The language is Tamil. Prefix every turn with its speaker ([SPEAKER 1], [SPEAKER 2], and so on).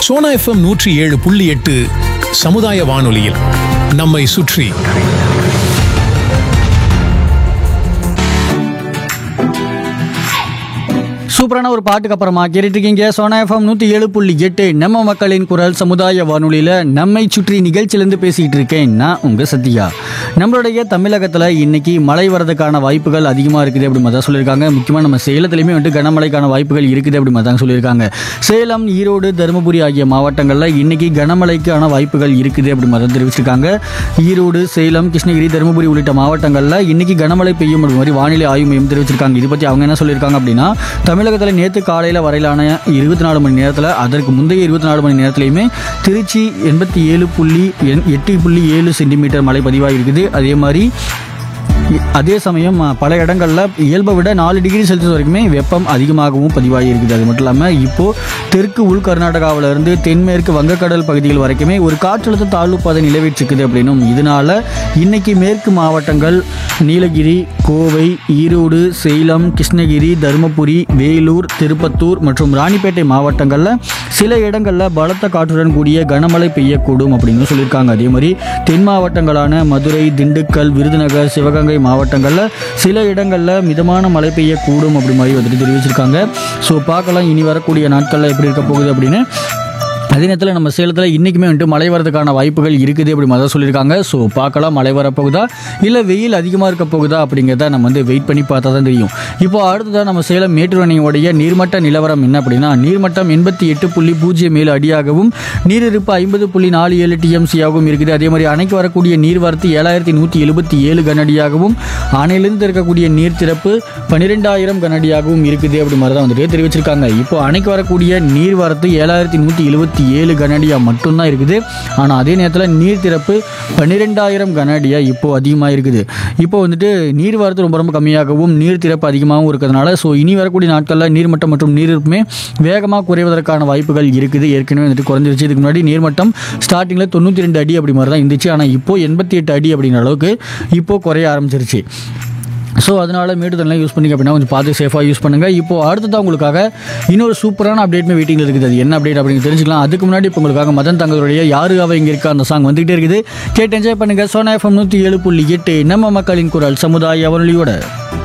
[SPEAKER 1] சோனா எஃப்எம் நூற்றி ஏழு புள்ளி எட்டு சமுதாய வானொலியில் நம்மை சுற்றி
[SPEAKER 2] சூப்பரான ஒரு பாட்டுக்கு அப்புறமா கேட்டுட்டு இருக்கீங்க சோனா எஃப்எம் நூற்றி ஏழு புள்ளி எட்டு நம்ம மக்களின் குரல் சமுதாய வானொலியில் நம்மை சுற்றி நிகழ்ச்சியிலேருந்து பேசிக்கிட்டு இருக்கேன் நான் உங்கள் சத்யா நம்மளுடைய தமிழகத்தில் இன்னைக்கு மழை வரதுக்கான வாய்ப்புகள் அதிகமாக இருக்குது அப்படி மாதிரி தான் சொல்லியிருக்காங்க முக்கியமாக நம்ம சேலத்துலையுமே வந்துட்டு கனமழைக்கான வாய்ப்புகள் இருக்குது அப்படி மாதிரி தான் சொல்லியிருக்காங்க சேலம் ஈரோடு தருமபுரி ஆகிய மாவட்டங்களில் இன்னைக்கு கனமழைக்கான வாய்ப்புகள் இருக்குது அப்படி மாதிரி தான் தெரிவிச்சிருக்காங்க ஈரோடு சேலம் கிருஷ்ணகிரி தருமபுரி உள்ளிட்ட மாவட்டங்களில் இன்னைக்கு கனமழை பெய்யும் அப்படி மாதிரி வானிலை ஆய்வு மையம் தெரிவிச்சிருக்காங்க இது பற்றி அவங்க என்ன சொல்லியிருக்காங்க அப்படின்னா தமிழகத்தில் நேற்று காலையில் வரையிலான இருபத்தி நாலு மணி நேரத்தில் அதற்கு முந்தைய இருபத்தி நாலு மணி நேரத்துலையுமே திருச்சி எண்பத்தி ஏழு புள்ளி எண்- எட்டு புள்ளி ஏழு சென்டிமீட்டர் மழை பதிவாகிருக்குது அதே மாதிரி அதே சமயம் அஹ், பல இடங்களில் இயல்பை விட நாலு டிகிரி செல்சியஸ் வரைக்குமே வெப்பம் அதிகமாகவும் பதிவாகி இருக்குது அது மட்டும் இல்லாமல் இப்போ தெற்கு உள் கர்நாடகாவில இருந்து தென்மேற்கு வங்கக்கடல் பகுதிகள் வரைக்குமே ஒரு காற்றழுத்த தாழ்வு பாதை நிலவிட்டிருக்குது அப்படின்னும் இதனால இன்னைக்கு மேற்கு மாவட்டங்கள் நீலகிரி கோவை ஈரோடு சேலம் கிருஷ்ணகிரி தருமபுரி வேலூர் திருப்பத்தூர் மற்றும் ராணிப்பேட்டை மாவட்டங்களில் சில இடங்களில் பலத்த காற்றுடன் கூடிய கனமழை பெய்யக்கூடும் அப்படின்னு சொல்லியிருக்காங்க அதே மாதிரி தென் மாவட்டங்களான மதுரை திண்டுக்கல் விருதுநகர் சிவகங்கை மாவட்டங்களில் சில இடங்களில் மிதமான மழை பெய்யக்கூடும் அப்படி மாதிரி வந்துட்டு தெரிவிச்சிருக்காங்க ஸோ பார்க்கலாம் இனி வரக்கூடிய நாட்களில் எப்படி இருக்க போகுது அப்படின்னு அதே நேரத்தில் நம்ம சேலத்தில் இன்றைக்குமே வந்துட்டு மழை வரதுக்கான வாய்ப்புகள் இருக்குது அப்படி மாதிரி தான் சொல்லியிருக்காங்க ஸோ பார்க்கலாம் மழை வரப்போகுதா இல்லை வெயில் அதிகமாக இருக்க போகுதா அப்படிங்கிறத நம்ம வந்து வெயிட் பண்ணி பார்த்தா தான் தெரியும் இப்போ அடுத்ததாக நம்ம சேலம் மேட்டூர் அணையோடைய நீர்மட்ட நிலவரம் என்ன அப்படின்னா நீர்மட்டம் எண்பத்தி எட்டு புள்ளி பூஜ்ஜியம் ஏழு அடியாகவும் நீரிருப்பு ஐம்பது புள்ளி நாலு ஏழு டிஎம்சியாகவும் இருக்குது அதே மாதிரி அணைக்கு வரக்கூடிய நீர்வரத்து ஏழாயிரத்தி நூற்றி எழுபத்தி ஏழு கனஅடியாகவும் அணையிலிருந்து இருக்கக்கூடிய நீர் திறப்பு பன்னிரெண்டாயிரம் கனஅடியாகவும் இருக்குது அப்படி மாதிரி தான் வந்துட்டு தெரிவிச்சிருக்காங்க இப்போ அணைக்கு வரக்கூடிய நீர்வரத்து ஏழாயிரத்தி நூற்றி எழுபத்தி ஏழு கனஅடியா மட்டும்தான் இருக்குது ஆனால் அதே நேரத்தில் நீர் திறப்பு பன்னிரெண்டாயிரம் கனஅடியா இப்போ அதிகமாக இருக்குது இப்போ வந்துட்டு நீர்வரத்து ரொம்ப ரொம்ப கம்மியாகவும் நீர் திறப்பு அதிகமாகவும் இருக்கிறதுனால ஸோ இனி வரக்கூடிய நாட்களில் நீர்மட்டம் மற்றும் நீரிருப்புமே வேகமாக குறைவதற்கான வாய்ப்புகள் இருக்குது ஏற்கனவே வந்துட்டு குறைஞ்சிருச்சு இதுக்கு முன்னாடி நீர்மட்டம் ஸ்டார்டிங்கில் தொண்ணூற்றி ரெண்டு அடி அப்படி மாதிரி தான் இருந்துச்சு ஆனால் இப்போ எண்பத்தி எட்டு அடி அப்படிங்கிற அளவுக்கு இப்போ குறைய ஆரம்பிச்சிருச்சு ஸோ அதனால் மேட்டுத்தலாம் யூஸ் பண்ணிங்க அப்படின்னா கொஞ்சம் பார்த்து சேஃபாக யூஸ் பண்ணுங்கள் இப்போ அடுத்ததான் உங்களுக்காக இன்னொரு சூப்பரான அப்டேட்மே வெயிட்டிங்கில் இருக்குது அது என்ன அப்டேட் அப்படின்னு தெரிஞ்சுக்கலாம் அதுக்கு முன்னாடி இப்போ உங்களுக்காக மதன் தங்களுடைய யாரு அவ இங்கே இருக்கா அந்த சாங் வந்துகிட்டே இருக்குது கேட்டு என்ஜாய் பண்ணுங்கள் சோனா எஃப்எம் நூற்றி ஏழு புள்ளி எட்டு நம்ம மக்களின் குரல் சமுதாய அவனொலியோட